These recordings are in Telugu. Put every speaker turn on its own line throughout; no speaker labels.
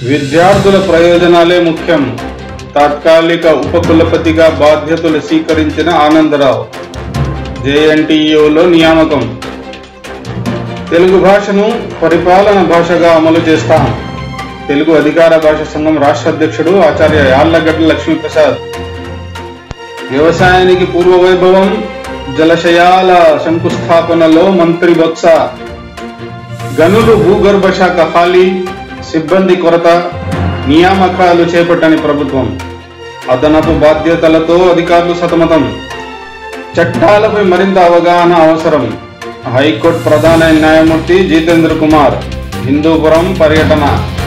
విద్యార్థుల ప్రయోజనాలే ముఖ్యం తాత్కాలిక ఉపకులపతిగా బాధ్యతలు స్వీకరించిన ఆనందరావు జేఎన్టీయూలో నియామకం తెలుగు భాషను పరిపాలన భాషగా అమలు చేస్తాం తెలుగు అధికార భాష సంఘం రాష్ట్ర అధ్యక్షుడు ఆచార్య యాళ్లగడ్డ లక్ష్మీప్రసాద్ వ్యవసాయానికి పూర్వ వైభవం జలశయాల శంకుస్థాపనలో మంత్రి బొత్స గనులు భూగర్భ శాఖ ఖాళీ సిబ్బంది కొరత నియామకాలు చేపట్టని ప్రభుత్వం అదనపు బాధ్యతలతో అధికారులు సతమతం చట్టాలపై మరింత అవగాహన అవసరం హైకోర్టు ప్రధాన న్యాయమూర్తి జితేంద్ర కుమార్ హిందూపురం పర్యటన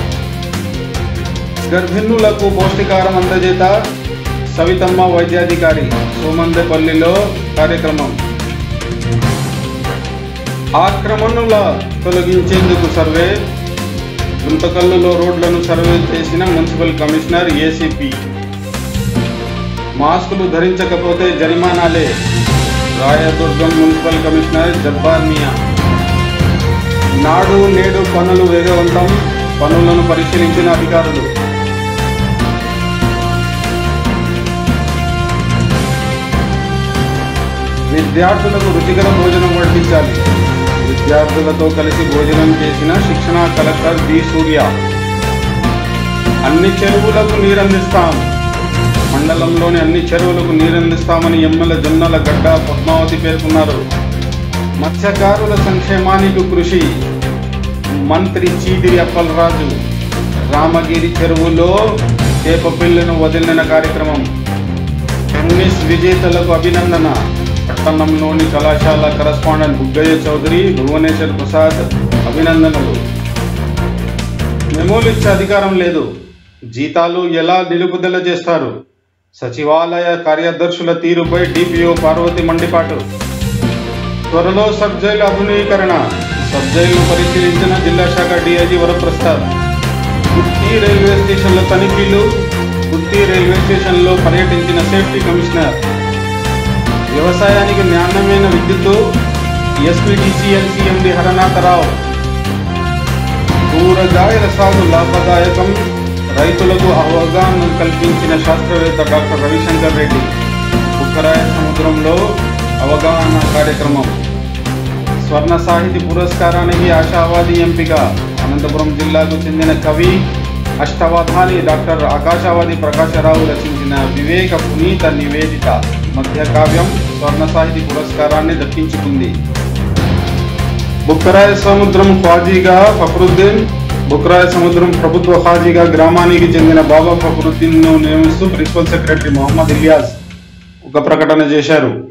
గర్భిణులకు పౌష్టికారం అందజేత సవితమ్మ వైద్యాధికారి సోమందపల్లిలో కార్యక్రమం ఆక్రమణల తొలగించేందుకు సర్వే గుంతకల్లులో రోడ్లను సర్వే చేసిన మున్సిపల్ కమిషనర్ ఏసీపీ మాస్కులు ధరించకపోతే జరిమానాలే రాయదుర్గం మున్సిపల్ కమిషనర్ జబ్బార్ మియా నాడు నేడు పనులు వేగవంతం పనులను పరిశీలించిన అధికారులు విద్యార్థులకు రుచికర భోజనం వడ్డించాలి విద్యార్థులతో కలిసి భోజనం చేసిన శిక్షణా కలెక్టర్ డి సూర్య అన్ని చెరువులకు నీరందిస్తాం మండలంలోని అన్ని చెరువులకు నీరందిస్తామని ఎమ్మెల్యే జొన్నల గడ్డ పద్మావతి పేర్కొన్నారు మత్స్యకారుల సంక్షేమానికి కృషి మంత్రి చీదిరి అప్పలరాజు రామగిరి చెరువులో చేప పిల్లను వదిలిన కార్యక్రమం టెన్నిస్ విజేతలకు అభినందన పట్టణంలోని కళాశాల కరస్పాండెంట్ బుగ్గయ్య చౌదరి భువనేశ్వర్ ప్రసాద్ అభినందనలు మెమోలు ఇచ్చే అధికారం లేదు జీతాలు ఎలా నిలుపుదల చేస్తారు సచివాలయ కార్యదర్శుల తీరుపై డిపిఓ పార్వతి మండిపాటు త్వరలో సబ్ జైలు ఆధునీకరణ సబ్ జైలు పరిశీలించిన జిల్లా శాఖ డిఐజీ వరప్రసాద్ గుత్తి రైల్వే స్టేషన్ల తనిఖీలు గుత్తి రైల్వే స్టేషన్లో పర్యటించిన సేఫ్టీ కమిషనర్ వ్యవసాయానికి నాణ్యమైన విద్యుత్తు ఎస్పీడీసీఎల్ సీఎండి హరనాథరావు కూరగాయల సాగు లాభదాయకం రైతులకు అవగాహన కల్పించిన శాస్త్రవేత్త డాక్టర్ రవిశంకర్ రెడ్డి ఉక్కరాయ సముద్రంలో అవగాహన కార్యక్రమం స్వర్ణ సాహితీ పురస్కారానికి ఆశావాది ఎంపిక అనంతపురం జిల్లాకు చెందిన కవి అష్టవధాని డాక్టర్ ఆకాశవాది ప్రకాశరావు రచించిన వివేక పునీత నివేదిత మధ్య కావ్యం స్వర్ణ సాహితీ పురస్కారాన్ని దక్కించుకుంది బుక్కరాయ సముద్రం ఖాజీగా ఫక్రుద్దీన్ బుక్కరాయ సముద్రం ప్రభుత్వ ఖాజీగా గ్రామానికి చెందిన బాబా ఫక్రుద్దీన్ ను నియమిస్తూ ప్రిన్సిపల్ సెక్రటరీ మొహమ్మద్ ఇలియాస్ ఒక ప్రకటన చేశారు